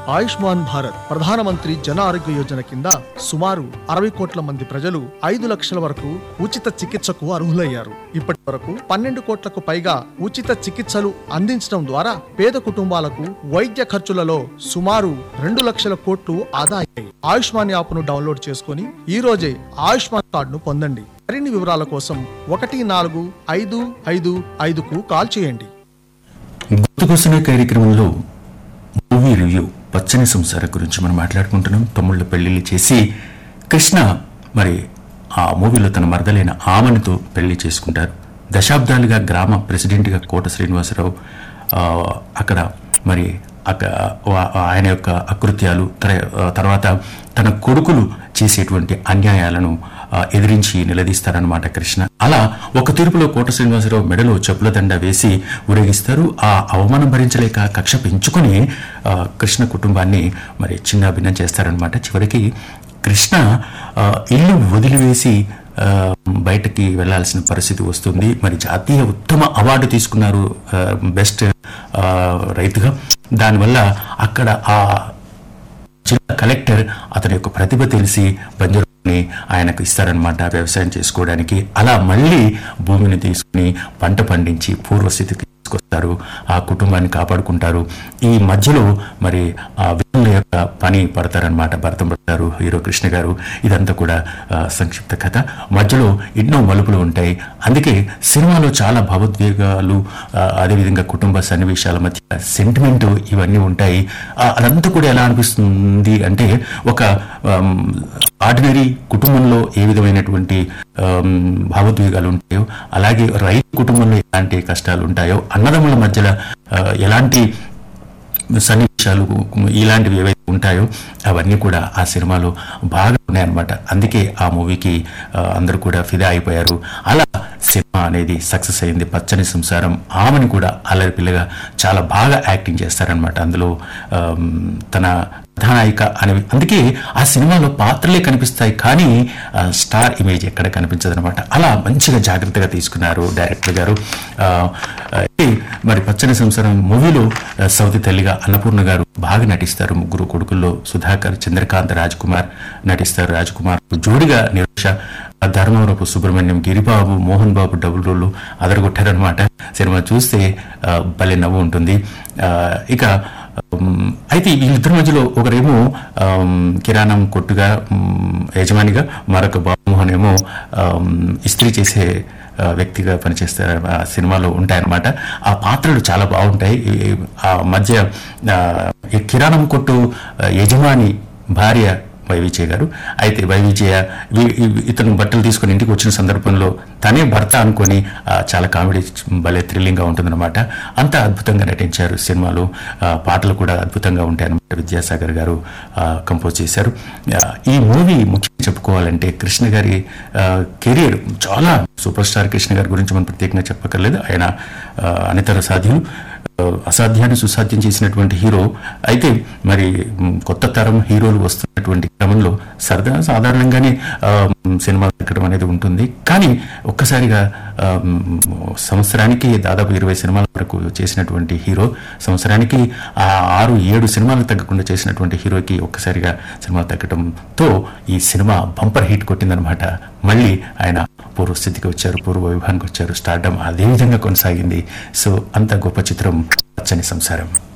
ఆయుష్మాన్ భారత్ ప్రధానమంత్రి జన ఆరోగ్య యోజన కింద సుమారు అరవై కోట్ల మంది ప్రజలు ఐదు లక్షల వరకు ఉచిత చికిత్సకు అర్హులయ్యారు ఇప్పటి వరకు పన్నెండు కోట్లకు పైగా ఉచిత చికిత్సలు అందించడం ద్వారా పేద కుటుంబాలకు వైద్య ఖర్చులలో సుమారు రెండు లక్షల కోట్లు ఆదా అయ్యాయి ఆయుష్మాన్ యాప్ను డౌన్లోడ్ చేసుకుని ఈ రోజే ఆయుష్మాన్ కార్డును పొందండి మరిన్ని వివరాల కోసం ఒకటి నాలుగు ఐదు ఐదు ఐదుకు కాల్ చేయండి గుర్తుకొస్తున్న కార్యక్రమంలో మూవీ రివ్యూ పచ్చని సంసార గురించి మనం మాట్లాడుకుంటున్నాం తమ్ముళ్ళు పెళ్లిళ్ళు చేసి కృష్ణ మరి ఆ మూవీలో తన మరదలైన ఆమెనితో పెళ్లి చేసుకుంటారు దశాబ్దాలుగా గ్రామ ప్రెసిడెంట్గా కోట శ్రీనివాసరావు ఆ, అక్కడ మరి అక్క వా- ఆయన యొక్క అకృత్యాలు తర- తర్వాత తన కొడుకులు చేసేటువంటి అన్యాయాలను ఆ, ఎదిరించి నిలదీస్తారనమాట కృష్ణ అలా ఒక తీర్పులో కోట శ్రీనివాసరావు మెడలో చెప్పుల దండ వేసి ఊరేగిస్తారు ఆ అవమానం భరించలేక కక్ష పెంచుకొని ఆ, కృష్ణ కుటుంబాన్ని మరి చిన్న భిన్నం చేస్తారనమాట చివరికి కృష్ణ ఆ, ఇల్లు వదిలివేసి ఆ, బయటకి వెళ్లాల్సిన పరిస్థితి వస్తుంది మరి జాతీయ ఉత్తమ అవార్డు తీసుకున్నారు ఆ, బెస్ట్ ఆ, రైతుగా దానివల్ల అక్కడ ఆ జిల్లా కలెక్టర్ అతని యొక్క ప్రతిభ తెలిసి బంజరుని ఆయనకు ఇస్తారనమాట వ్యవసాయం చేసుకోవడానికి అలా మళ్ళీ భూమిని తీసుకుని పంట పండించి పూర్వస్థితికి తీసుకొస్తారు ఆ కుటుంబాన్ని కాపాడుకుంటారు ఈ మధ్యలో మరి ఆ విలన్ల యొక్క పని పడతారనమాట భరతం పడతారు హీరో కృష్ణ గారు ఇదంతా కూడా ఆ, సంక్షిప్త కథ మధ్యలో ఎన్నో మలుపులు ఉంటాయి అందుకే సినిమాలో చాలా భావోద్వేగాలు ఆ, అదేవిధంగా కుటుంబ సన్నివేశాల మధ్య సెంటిమెంట్ ఇవన్నీ ఉంటాయి ఆ, అదంతా కూడా ఎలా అనిపిస్తుంది అంటే ఒక ఆర్డినరీ కుటుంబంలో ఏ విధమైనటువంటి ఆమ్, భావోద్వేగాలు ఉంటాయో అలాగే రైతు కుటుంబంలో ఎలాంటి కష్టాలు ఉంటాయో అన్నదమ్ముల మధ్యలో ఆ, ఎలాంటి సన్నివేశాలు ఇలాంటివి ఏవైతే ఉంటాయో అవన్నీ కూడా ఆ సినిమాలో బాగా ఉన్నాయన్నమాట అందుకే ఆ మూవీకి ఆ, అందరూ కూడా ఫిదా అయిపోయారు అలా సినిమా అనేది సక్సెస్ అయింది పచ్చని సంసారం ఆమెను కూడా అల్లరి పిల్లగా చాలా బాగా యాక్టింగ్ చేస్తారనమాట అందులో ఆమ్, తన కథానాయిక అనేవి అందుకే ఆ సినిమాలో పాత్రలే కనిపిస్తాయి కానీ ఆ, స్టార్ ఇమేజ్ ఎక్కడ కనిపించదనమాట అలా మంచిగా జాగ్రత్తగా తీసుకున్నారు డైరెక్టర్ గారు ఆ, అయితే మరి పచ్చని సంసారం మూవీలో ఆ, సౌతి తల్లిగా అన్నపూర్ణ గారు బాగా నటిస్తారు ముగ్గురు కొడుకుల్లో సుధాకర్ చంద్రకాంత్ రాజ్ కుమార్ నటిస్తారు రాజ్ కుమార్ జోడిగా నిరుష ధర్మవరపు సుబ్రహ్మణ్యం గిరిబాబు మోహన్ బాబు డబుల్ రోల్ అదరగొట్టారనమాట సినిమా చూస్తే ఆ, భలే నవ్వు ఉంటుంది ఆ, ఇక ఉమ్, అయితే వీళ్ళిద్దరి మధ్యలో ఒకరేమో ఆమ్, కిరాణం కొట్టుగా ఉమ్, యజమానిగా మరొక బాబుమోహన్ ఏమో ఆమ్, ఇస్త్రీ చేసే ఆ, వ్యక్తిగా పనిచేస్తారు ఆ సినిమాలో ఉంటాయన్నమాట ఆ పాత్రలు చాలా బాగుంటాయి ఈ- ఆ మధ్య ఆ, ఈ కిరాణం కొట్టు ఆ, యజమాని భార్య వైవిజయ గారు అయితే వైవిజయ వీ- ఈ- ఇతను బట్టలు తీసుకుని ఇంటికి వచ్చిన సందర్భంలో తనే భర్త అనుకొని ఆ, చాలా కామెడీ భలే థ్రిల్లింగ్గా ఉంటుందన్నమాట అంత అద్భుతంగా నటించారు సినిమాలో ఆ, పాటలు కూడా అద్భుతంగా ఉంటాయన్నమాట విద్యాసాగర్ గారు ఆ, కంపోజ్ చేశారు ఆ, ఈ మూవీ ముఖ్యంగా చెప్పుకోవాలంటే కృష్ణ గారి కెరీర్ చాలా సూపర్ స్టార్ కృష్ణ గారి గురించి మనం ప్రత్యేకంగా చెప్పక్కర్లేదు ఆయన ఆ, అనితర సాధ్యులు ఆ, అసాధ్యాన్ని సుసాధ్యం చేసినటువంటి హీరో అయితే మరి మ్, కొత్త తరం హీరోలు వస్తున్నటువంటి క్రమంలో సరదా సాధారణంగానే ఆ, మ్, సినిమా ఎక్కడం అనేది ఉంటుంది కానీ ఒక్కసారిగా ఆ, మ్, సంవత్సరానికి దాదాపు ఇరవై సినిమాల వరకు చేసినటువంటి హీరో సంవత్సరానికి ఆ ఆరు ఏడు సినిమాలు తగ్గకుండా చేసినటువంటి హీరోకి ఒక్కసారిగా సినిమా తగ్గడంతో ఈ సినిమా బంపర్ హిట్ కొట్టిందనమాట మళ్ళీ ఆయన పూర్వస్థితికి వచ్చారు పూర్వ వైభవానికి వచ్చారు స్టార్డమ్ అదే విధంగా కొనసాగింది సో అంత గొప్ప చిత్రం పచ్చని సంసారం